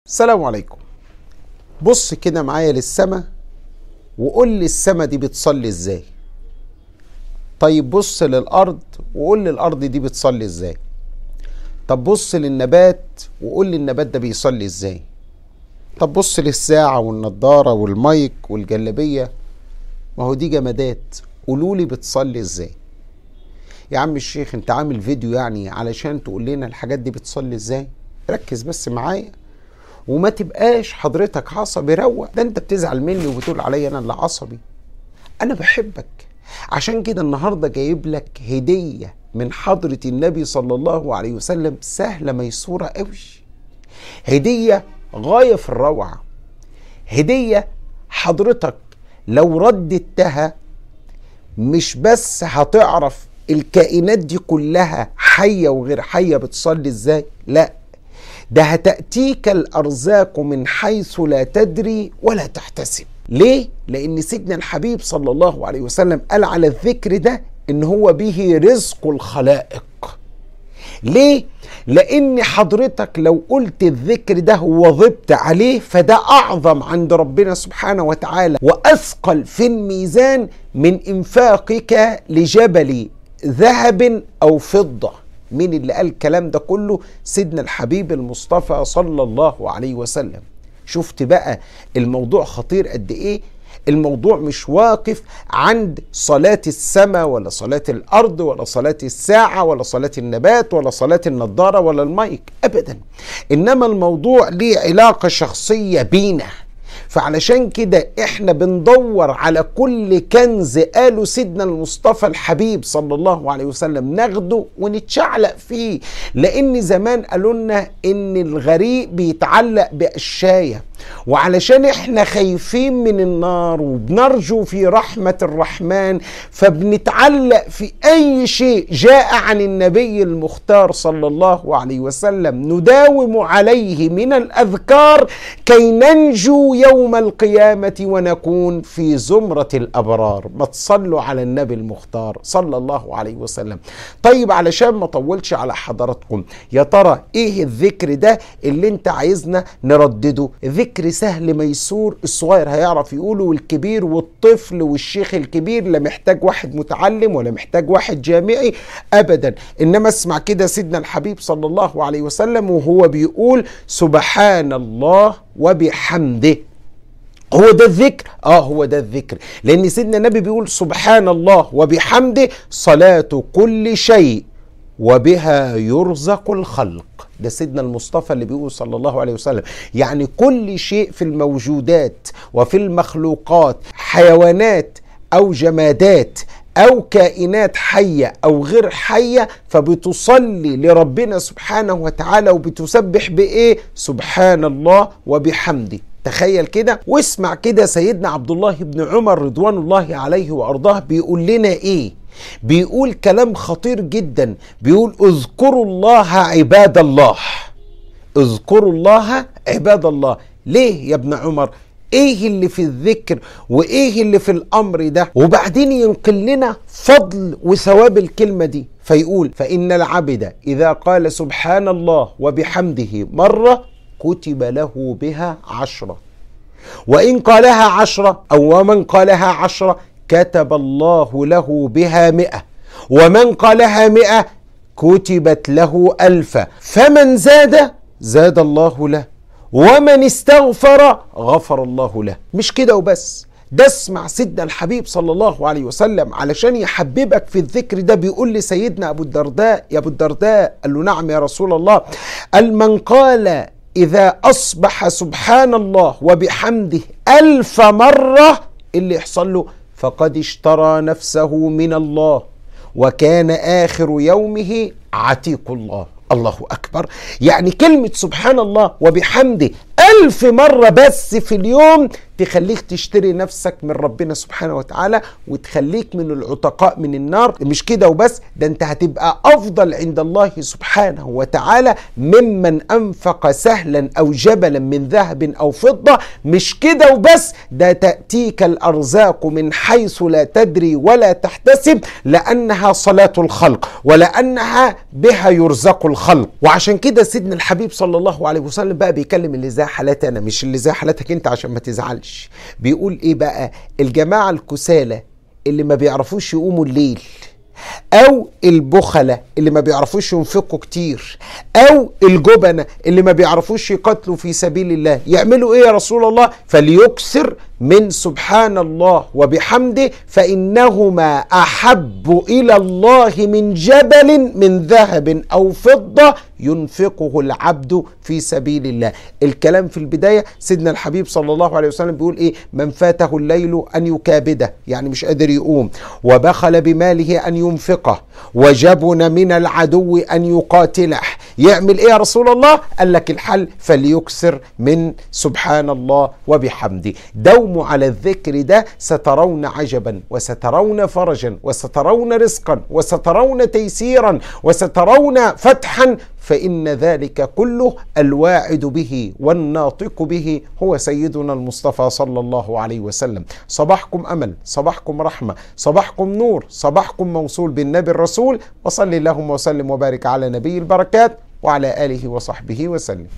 السلام عليكم بص كده معايا للسما وقول لي السما دي بتصلي ازاي طيب بص للارض وقول لي الارض دي بتصلي ازاي طب بص للنبات وقول لي النبات ده بيصلي ازاي طب بص للساعة والنضارة والمايك والجلابية ما هو دي جمادات قولوا لي بتصلي ازاي يا عم الشيخ انت عامل فيديو يعني علشان تقول لنا الحاجات دي بتصلي ازاي ركز بس معايا وما تبقاش حضرتك عصبي روق ده انت بتزعل مني وبتقول عليا انا اللي عصبي انا بحبك عشان كده النهارده جايب لك هديه من حضره النبي صلى الله عليه وسلم سهله ميسوره قوي هديه غايه في الروعه هديه حضرتك لو رددتها مش بس هتعرف الكائنات دي كلها حيه وغير حيه بتصلي ازاي لا ده هتأتيك الأرزاق من حيث لا تدري ولا تحتسب ليه؟ لأن سيدنا الحبيب صلى الله عليه وسلم قال على الذكر ده إن هو به رزق الخلائق ليه؟ لأن حضرتك لو قلت الذكر ده وظبت عليه فده أعظم عند ربنا سبحانه وتعالى وأثقل في الميزان من إنفاقك لجبل ذهب أو فضة مين اللي قال الكلام ده كله سيدنا الحبيب المصطفى صلى الله عليه وسلم شفت بقى الموضوع خطير قد ايه الموضوع مش واقف عند صلاة السماء ولا صلاة الأرض ولا صلاة الساعة ولا صلاة النبات ولا صلاة النضارة ولا المايك أبدا إنما الموضوع ليه علاقة شخصية بينا فعلشان كده احنا بندور على كل كنز قاله سيدنا المصطفى الحبيب صلى الله عليه وسلم ناخده ونتشعلق فيه لان زمان قالوا لنا ان الغريق بيتعلق بقشايه وعلشان احنا خايفين من النار وبنرجو في رحمة الرحمن فبنتعلق في اي شيء جاء عن النبي المختار صلى الله عليه وسلم نداوم عليه من الاذكار كي ننجو يوم القيامة ونكون في زمرة الابرار ما تصلوا على النبي المختار صلى الله عليه وسلم طيب علشان ما اطولش على حضراتكم يا ترى ايه الذكر ده اللي انت عايزنا نردده ذكر سهل ميسور الصغير هيعرف يقوله والكبير والطفل والشيخ الكبير لا محتاج واحد متعلم ولا محتاج واحد جامعي ابدا انما اسمع كده سيدنا الحبيب صلى الله عليه وسلم وهو بيقول سبحان الله وبحمده هو ده الذكر اه هو ده الذكر لان سيدنا النبي بيقول سبحان الله وبحمده صلاه كل شيء وبها يرزق الخلق ده سيدنا المصطفى اللي بيقول صلى الله عليه وسلم يعني كل شيء في الموجودات وفي المخلوقات حيوانات او جمادات او كائنات حيه او غير حيه فبتصلي لربنا سبحانه وتعالى وبتسبح بايه سبحان الله وبحمده تخيل كده واسمع كده سيدنا عبد الله بن عمر رضوان الله عليه وارضاه بيقول لنا ايه بيقول كلام خطير جدا بيقول اذكروا الله عباد الله اذكروا الله عباد الله ليه يا ابن عمر ايه اللي في الذكر وايه اللي في الامر ده وبعدين ينقل لنا فضل وثواب الكلمه دي فيقول فان العبد اذا قال سبحان الله وبحمده مره كتب له بها عشره وان قالها عشره او ومن قالها عشره كتب الله له بها مئة ومن قالها مئة كتبت له ألفا فمن زاد زاد الله له ومن استغفر غفر الله له مش كده وبس ده اسمع سيدنا الحبيب صلى الله عليه وسلم علشان يحببك في الذكر ده بيقول لسيدنا أبو الدرداء يا أبو الدرداء قال له نعم يا رسول الله قال من قال إذا أصبح سبحان الله وبحمده ألف مرة اللي يحصل له فقد اشترى نفسه من الله وكان آخر يومه عتيق الله الله أكبر يعني كلمة سبحان الله وبحمده ألف مرة بس في اليوم تخليك تشتري نفسك من ربنا سبحانه وتعالى وتخليك من العتقاء من النار مش كده وبس ده انت هتبقى افضل عند الله سبحانه وتعالى ممن انفق سهلا او جبلا من ذهب او فضه مش كده وبس ده تاتيك الارزاق من حيث لا تدري ولا تحتسب لانها صلاه الخلق ولانها بها يرزق الخلق وعشان كده سيدنا الحبيب صلى الله عليه وسلم بقى بيكلم اللي زي حالاتي انا مش اللي زي حالتك انت عشان ما تزعلش بيقول ايه بقى الجماعه الكسالى اللي ما بيعرفوش يقوموا الليل او البخلة اللي ما بيعرفوش ينفقوا كتير او الجبنة اللي ما بيعرفوش يقاتلوا في سبيل الله يعملوا ايه يا رسول الله فليكسر من سبحان الله وبحمده فانهما احب الى الله من جبل من ذهب او فضه ينفقه العبد في سبيل الله الكلام في البدايه سيدنا الحبيب صلى الله عليه وسلم بيقول ايه من فاته الليل ان يكابده يعني مش قادر يقوم وبخل بماله ان ينفقه وجبن من العدو ان يقاتله يعمل ايه يا رسول الله قال لك الحل فليكسر من سبحان الله وبحمده دوموا على الذكر ده سترون عجبا وسترون فرجا وسترون رزقا وسترون تيسيرا وسترون فتحا فإن ذلك كله الواعد به والناطق به هو سيدنا المصطفى صلى الله عليه وسلم صباحكم أمل صباحكم رحمة صباحكم نور صباحكم موصول بالنبي الرسول وصلي اللهم وسلم وبارك على نبي البركات وعلى آله وصحبه وسلم